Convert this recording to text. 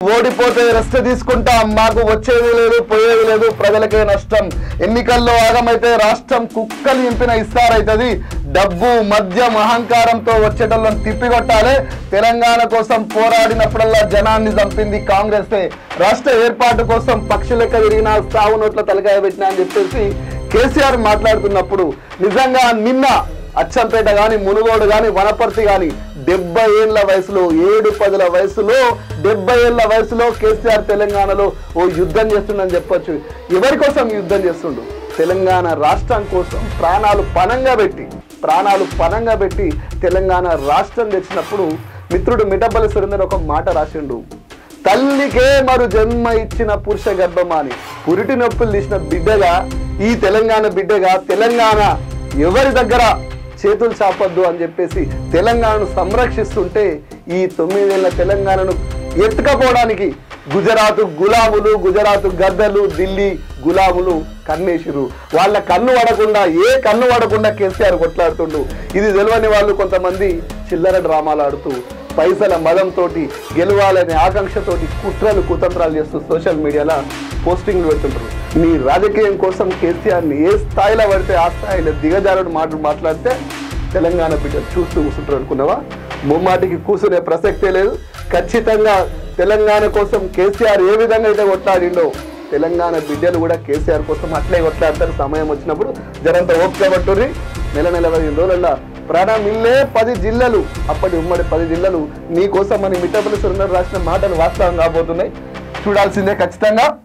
ఓడిపోతే రెస్ట్ తీసుకుంటాం మాకు వచ్చేది లేదు పోయేది లేదు ప్రజలకే నష్టం ఎన్నికల్లో ఆగమైతే రాష్ట్రం కుక్కలు ఇంపిన ఇస్తారైతుంది డబ్బు మద్యం అహంకారంతో వచ్చేటోళ్ళని తిప్పికొట్టాలి తెలంగాణ కోసం పోరాడినప్పుడల్లా జనాన్ని చంపింది కాంగ్రెసే రాష్ట్ర ఏర్పాటు కోసం పక్షి లెక్క తిరిగిన సావు నోట్ల తలకాయ పెట్టినా అని చెప్పేసి కేసీఆర్ మాట్లాడుతున్నప్పుడు నిజంగా నిన్న అచ్చంపేట గాని మునుగోడు గాని వనపర్తి గాని డెబ్బై ఏళ్ల వయసులో ఏడు పదుల వయసులో డెబ్బై ఏళ్ల వయసులో కేసీఆర్ తెలంగాణలో ఓ యుద్ధం చేస్తుండని చెప్పొచ్చు ఎవరి కోసం యుద్ధం చేస్తుండు తెలంగాణ రాష్ట్రం కోసం ప్రాణాలు పనంగా పెట్టి ప్రాణాలు పనంగా పెట్టి తెలంగాణ రాష్ట్రం తెచ్చినప్పుడు మిత్రుడు మిటబలి సురేందర్ ఒక మాట రాసిండు తల్లికే మరు జన్మ ఇచ్చిన పురుష గర్భమాని పురిటి నొప్పులు తీసిన బిడ్డగా ఈ తెలంగాణ బిడ్డగా తెలంగాణ ఎవరి దగ్గర చేతులు చాపొద్దు అని చెప్పేసి తెలంగాణను సంరక్షిస్తుంటే ఈ తొమ్మిదేళ్ల తెలంగాణను ఎత్తుకపోవడానికి గుజరాత్ గులాములు గుజరాత్ గద్దలు ఢిల్లీ గులాములు కన్నేసిరు వాళ్ళ కన్ను పడకుండా ఏ కన్ను పడకుండా కేసీఆర్ కొట్లాడుతుండు ఇది తెలియని వాళ్ళు కొంతమంది చిల్లర డ్రామాలు ఆడుతూ పైసల మదంతో గెలవాలనే ఆకాంక్షతోటి కుట్రలు కుతంత్రాలు చేస్తూ సోషల్ మీడియాలో పోస్టింగ్లు పెడుతుంటారు మీ రాజకీయం కోసం కేసీఆర్ని ఏ స్థాయిలో పడితే ఆ స్థాయిలో దిగజారుడు మాట మాట్లాడితే తెలంగాణ బిడ్డలు చూస్తూ కూర్చుంటారు అనుకున్నావా ముమ్మాటికి కూర్చునే ప్రసక్తే లేదు ఖచ్చితంగా తెలంగాణ కోసం కేసీఆర్ ఏ విధంగా అయితే కొట్లాడిండో తెలంగాణ బిడ్డలు కూడా కేసీఆర్ కోసం అట్లే కొట్లాడతారు సమయం వచ్చినప్పుడు జరంత ఓపిక పట్టుర్రి నెల నెల పదిహేను రోజులలో ప్రాణం ఇల్లే పది జిల్లాలు అప్పటి ఉమ్మడి పది జిల్లాలు నీ కోసం అని మిట్టపల్లి సురేందర్ రాసిన మాటలు వాస్తవం కాబోతున్నాయి చూడాల్సిందే ఖచ్చితంగా